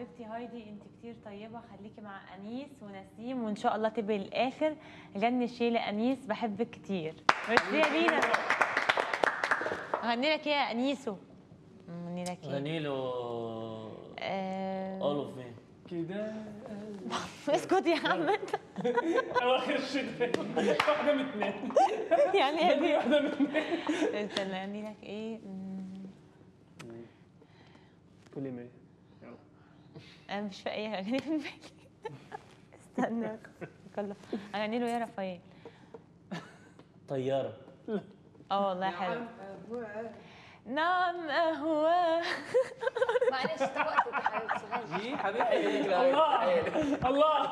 حبيبتي هايدي انت كتير طيبه خليكي مع انيس ونسيم وان شاء الله تبقي الاخر غني شيله انيس بحبك كتير ميرسي يا لينا هغني لك ايه يا انيسو هغني لك ايه غني له آه، اول اوف مي كده اسكت يا عم انت اواخر الشتاء واحده من اثنين يعني ايه دي؟ واحده من اثنين استنى اغني لك ايه مم، قولي مي يلا انا مش في اي اغاني في بالي استنى كله اغني له يا رفايل طياره اه والله حلو نعم أهواه معلش ده وقتك يا حبيبتي غني جي حبيبي الله الله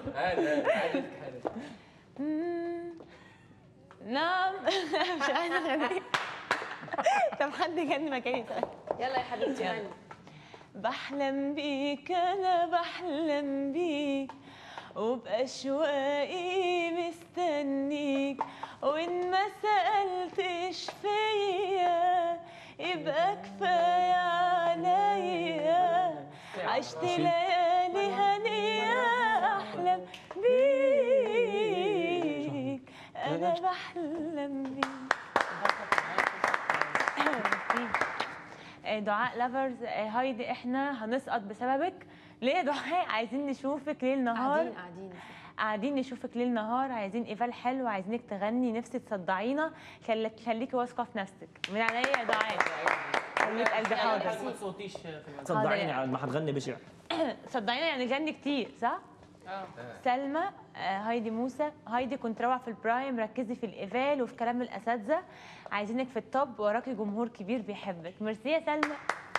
مم. نعم مش عايزة أغني طب حد يغني مكاني طيب يلا يا حبيبتي يلا. غني بحلم بيك أنا بحلم بيك وبأشواقي مستنيك وإن ما سألتش فيا يبقى كفاية عليا عشت ليالي هنية أحلم بيك أنا بحلم بيك آه، دعاء لافرز هايدي احنا هنسقط بسببك ليه يا دعاء عايزين نشوفك ليل نهار قاعدين قاعدين قاعدين نشوفك ليل نهار عايزين ايفال حلو عايزينك تغني نفسي تصدعينا خليك خليكي واثقه في نفسك من عينيا يا دعاء خليك قلبي حاضر ما تصوتيش في المكان صدعيني عاد ما حتغني بشع صدقينا يعني غني كتير صح؟ اه سلمى آه، هايدي موسى هايدي كنت روعه في البرايم ركزي في الايفال وفي كلام الاساتذه عايزينك في التوب وراكي جمهور كبير بيحبك ميرسي يا سلمى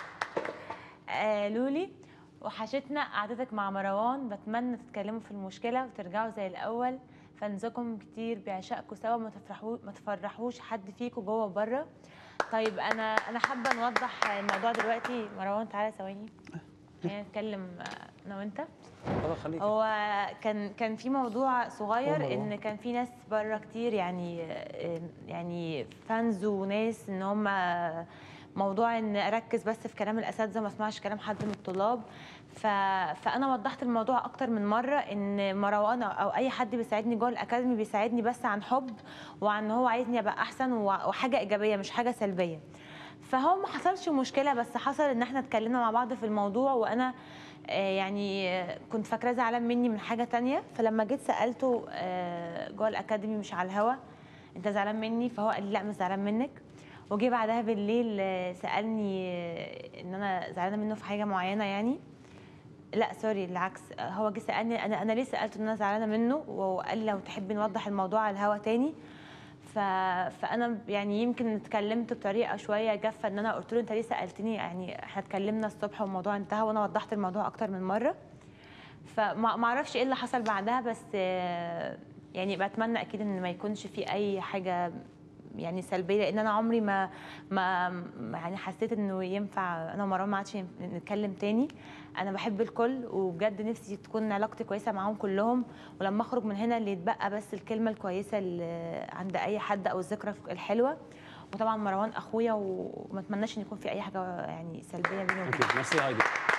آه لولي وحشتنا قعدتك مع مروان بتمنى تتكلموا في المشكله وترجعوا زي الاول فنزكم كتير بيعشقكم سوا ما تفرحوا ما تفرحوش حد فيكم جوه وبره طيب انا انا حابه نوضح الموضوع دلوقتي مروان تعالى ثواني خلينا نتكلم آه، انا وانت خلاص خليك هو كان كان في موضوع هو صغير مروان. ان كان في ناس بره كتير يعني يعني فانز وناس ان هم موضوع ان اركز بس في كلام الاساتذه ما اسمعش كلام حد من الطلاب ف... فانا وضحت الموضوع اكتر من مره ان مروان او اي حد بيساعدني جوه الاكاديمي بيساعدني بس عن حب وعن هو عايزني ابقى احسن و- وحاجه ايجابيه مش حاجه سلبيه فهو ما حصلش مشكله بس حصل ان احنا اتكلمنا مع بعض في الموضوع وانا آه، يعني آه، كنت فاكراه زعلان مني من حاجه تانية فلما جيت سالته آه، جوه الاكاديمي مش على الهوا انت زعلان مني فهو قال لي لا مش زعلان منك وجي بعدها بالليل آه، سالني آه، ان انا زعلانه منه في حاجه معينه يعني لا سوري العكس آه، هو جه سالني انا انا ليه سالته ان انا زعلانه منه وقال لي لو تحبي نوضح الموضوع على الهوا تاني ف... فانا يعني يمكن اتكلمت بطريقه شويه جافه ان انا قلت له انت ليه سالتني يعني احنا اتكلمنا الصبح والموضوع انتهى وانا وضحت الموضوع اكتر من مره فما ما اعرفش ايه اللي حصل بعدها بس آه، يعني بتمنى اكيد ان ما يكونش في اي حاجه يعني سلبيه لان انا عمري ما ما ما يعني حسيت انه ينفع انا ومروان ما عادش ينف- نتكلم تاني انا بحب الكل وبجد نفسي تكون علاقتي كويسه معاهم كلهم ولما اخرج من هنا اللي يتبقى بس الكلمه الكويسه اللي عند اي حد او الذكرى الحلوه وطبعا مروان اخويا وما اتمناش ان يكون في اي حاجه يعني سلبيه بيني وبينه اوكي ميرسي هايدي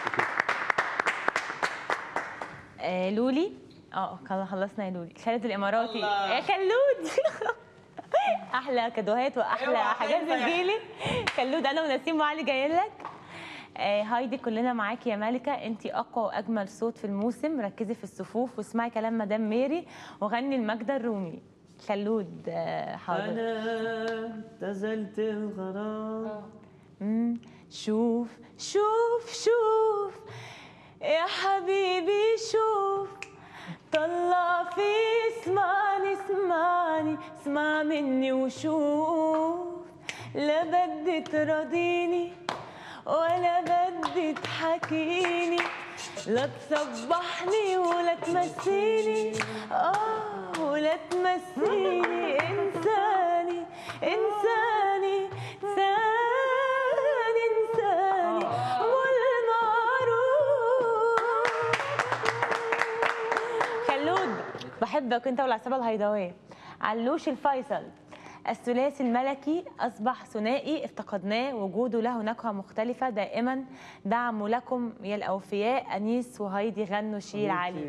آه لولي اه خلاص خلصنا يا لولي خالد الاماراتي يا خلود احلى كادوهات واحلى حاجات بتجيلي خلود انا ونسيم وعلي جايين لك آه هايدي كلنا معاكي يا ملكه انت اقوى واجمل صوت في الموسم ركزي في الصفوف واسمعي كلام مدام ميري وغني الماجدة الرومي خلود آه حاضر انا ابتذلت الغرام مم. شوف شوف شوف يا حبيبي شوف طلع في اسمعني اسمعني اسمع مني وشوف لا بدي تراضيني ولا بدي تحكيني لا تصبحني ولا تمسيني اه ولا تمسيني انساني انساني انساني انساني والمعروف خلود بحبك انت والعصابه الهيضاويه علوش الفيصل الثلاثي الملكي أصبح ثنائي افتقدناه وجوده له نكهة مختلفة دائما دعم لكم يا الأوفياء أنيس وهايدي غنوا شير علي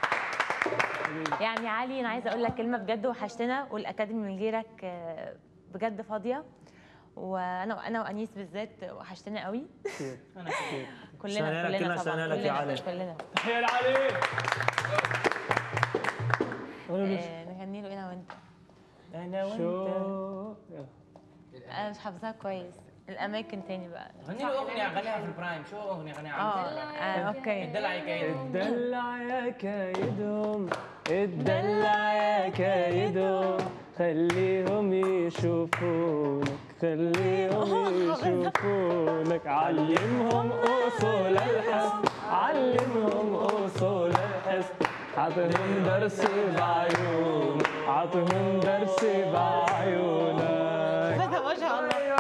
يعني علي أنا عايزة أقول لك كلمة بجد وحشتنا والأكاديمي من غيرك آه، بجد فاضية وانا انا وانيس بالذات وحشتنا قوي انا كتير كلنا سنة لك، كلنا كلنا طبعا سنة لك يا كلنا علي. كلنا تحية لعلي آه، نغني له انا وانت انا وانت شو انا مش حافظاها كويس الاماكن تاني بقى غني له اغنيه غنيها في البرايم شو اغنيه غنيها اه عن آه، اوكي الدلع كايد الدلع يا كايدهم الدلع يا كايدهم خليهم يشوفونك خليهم يشوفونك علمهم اصول الحسن علمهم اصول الحسن عطهم درس بعيونك عطهم درس بعيونك ما شاء الله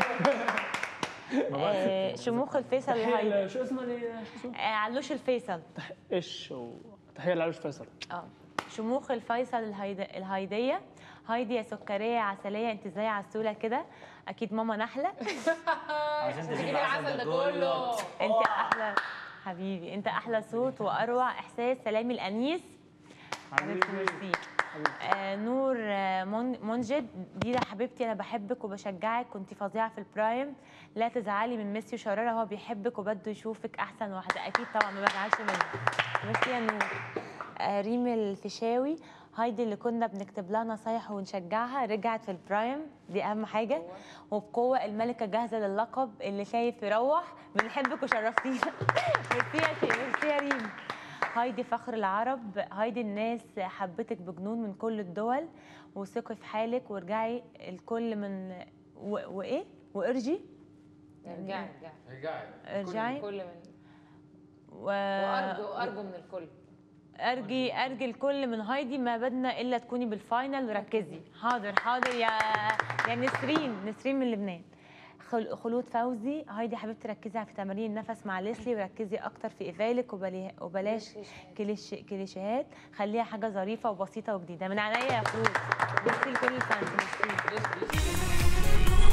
آه، شموخ الفيصل الهايدي شو اسمه اللي- شو اسمه؟ آه، علوش الفيصل ايش هو تحيه لعلوش فيصل اه شموخ الفيصل الهيد... الهايديه هايدي يا سكريه يا عسليه انت زي عسوله كده اكيد ماما نحله عشان تجيب جيب العسل ده كله انت احلى حبيبي انت احلى صوت واروع احساس سلامي الانيس حبيبتي ميرسي آه نور آه، من- منجد دينا حبيبتي انا بحبك وبشجعك كنت فظيعه في البرايم لا تزعلي من ميسي وشراره هو بيحبك وبده يشوفك احسن واحده اكيد طبعا ما بزعلش منه ميرسي يا نور آه ريم الفيشاوي هايدي اللي كنا بنكتب لها نصايح ونشجعها رجعت في البرايم دي اهم حاجه وبقوه الملكه جاهزه للقب اللي خايف يروح بنحبك وشرفتينا ميرسي يا شيخ ميرسي يا ريم هايدي فخر العرب هايدي الناس حبتك بجنون من كل الدول وثقي في حالك وارجعي الكل من و... وايه وارجي ارجعي ارجعي ارجعي كل من و... وارجو ارجو من الكل ارجي ارجي الكل من هايدي ما بدنا الا تكوني بالفاينل وركزي حاضر حاضر يا يا نسرين نسرين من لبنان خل- خلود فوزي هايدي حبيبتي ركزي في تمارين النفس مع ليسلي وركزي اكتر في ايفالك وبلي- وبلاش كليش كليشيهات خليها حاجه ظريفه وبسيطه وجديده من عينيا يا خلود ميرسي لكل الفانز ميرسي